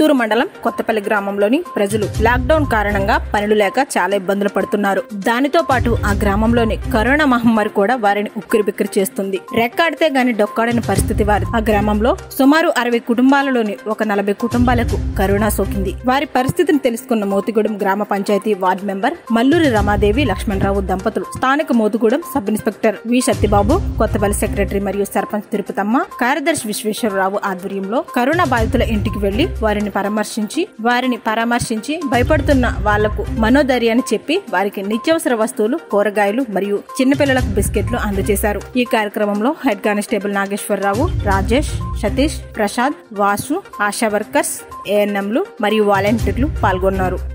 పుత్తూరు మండలం కొత్తపల్లి గ్రామంలోని ప్రజలు లాక్డౌన్ కారణంగా పనులు లేక చాలా ఇబ్బందులు పడుతున్నారు దానితో పాటు ఆ గ్రామంలోని కరోనా మహమ్మారి కూడా వారిని ఉక్కిరిబిక్కిరి చేస్తుంది రెక్కాడితే గాని డొక్కాడని పరిస్థితి వారి ఆ గ్రామంలో సుమారు అరవై కుటుంబాలలోని ఒక నలభై కుటుంబాలకు కరోనా సోకింది వారి పరిస్థితిని తెలుసుకున్న మోతిగూడెం గ్రామ పంచాయతీ వార్డు మెంబర్ మల్లూరి రమాదేవి లక్ష్మణరావు దంపతులు స్థానిక Motigudem sub inspector V Satyababu Kothapalli secretary మరియు సర్పంచ్ తిరుపతమ్మ కార్యదర్శి విశ్వేశ్వరరావు ఆధ్వర్యంలో కరోనా బాధితుల ఇంటికి వెళ్లి వారిని పరామర్శించి వారిని పరామర్శించి భయపడుతున్న వాళ్లకు మనోధైర్యాన్ని చెప్పి వారికి నిత్యావసర వస్తువులు కూరగాయలు మరియు చిన్నపిల్లలకు బిస్కెట్లు అందజేశారు ఈ కార్యక్రమంలో head constable Nageswararao Rajesh Satish Prasad Vasu ASHA workers ఏఎన్ఎంలు మరియు వాలంటీర్లు పాల్గొన్నారు